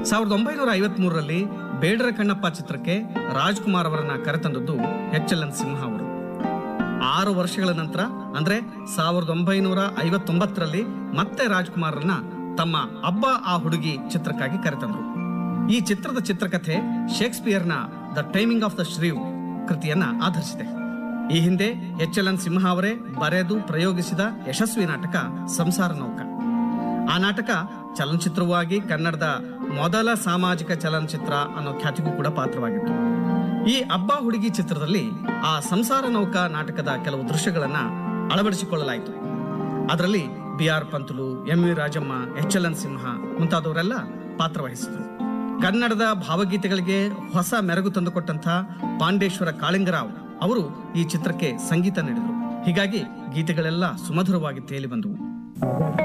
ಸಾವಿರದ ಒಂಬೈನೂರ ಐವತ್ ಮೂರರಲ್ಲಿ ಬೇಡರ ಕಣ್ಣಪ್ಪ ಚಿತ್ರಕ್ಕೆ ರಾಜ್ಕುಮಾರ್ ಅವರನ್ನ ಕರೆತಂದದ್ದು ಎಚ್ ಎಲ್ ಎನ್ ಸಿಂಹ ಅವರು ಆರು ವರ್ಷಗಳ ನಂತರ ಅಂದ್ರೆ ಸಾವಿರದ ಒಂಬೈನೂರ ಐವತ್ತೊಂಬತ್ತರಲ್ಲಿ ಮತ್ತೆ ರಾಜ್ಕುಮಾರ್ರನ್ನ ತಮ್ಮ ಅಬ್ಬ ಆ ಹುಡುಗಿ ಚಿತ್ರಕ್ಕಾಗಿ ಕರೆತಂದ್ರು ಈ ಚಿತ್ರದ ಚಿತ್ರಕಥೆ ಶೇಕ್ಸ್ಪಿಯರ್ನ the taming of the shrew ಕೃತಿಯನ್ನ ಆಧರಿಸಿದೆ ಈ ಹಿಂದೆ ಎಚ್ ಎಲ್ ಎನ್ ಸಿಂಹ ಅವರೇ ಬರೆದು ಪ್ರಯೋಗಿಸಿದ ಯಶಸ್ವಿ ನಾಟಕ ಸಂಸಾರ ನೌಕ ಆ ನಾಟಕ ಚಲನಚಿತ್ರವಾಗಿ ಕನ್ನಡದ ಮೊದಲ ಸಾಮಾಜಿಕ ಚಲನಚಿತ್ರ ಅನ್ನೋ ಖ್ಯಾತಿಗೂ ಕೂಡ ಪಾತ್ರವಾಗಿತ್ತು ಈ ಅಬ್ಬ ಹುಡುಗಿ ಚಿತ್ರದಲ್ಲಿ ಆ ಸಂಸಾರ ನೌಕಾ ನಾಟಕದ ಕೆಲವು ದೃಶ್ಯಗಳನ್ನ ಅಳವಡಿಸಿಕೊಳ್ಳಲಾಯಿತು ಅದರಲ್ಲಿ B R Panthulu M V Rajamma H L N Simha ಮುಂತಾದವರೆಲ್ಲ ಪಾತ್ರವಹಿಸಿದರು ಕನ್ನಡದ ಭಾವಗೀತೆಗಳಿಗೆ ಹೊಸ ಮೆರುಗು ತಂದುಕೊಟ್ಟಂಥ ಪಾಂಡೇಶ್ವರ ಕಾಳಿಂಗರಾವ್ ಅವರು ಈ ಚಿತ್ರಕ್ಕೆ ಸಂಗೀತ ನೀಡಿದರು ಹೀಗಾಗಿ ಗೀತೆಗಳೆಲ್ಲ ಸುಮಧುರವಾಗಿ ತೇಲಿ ಬಂದವು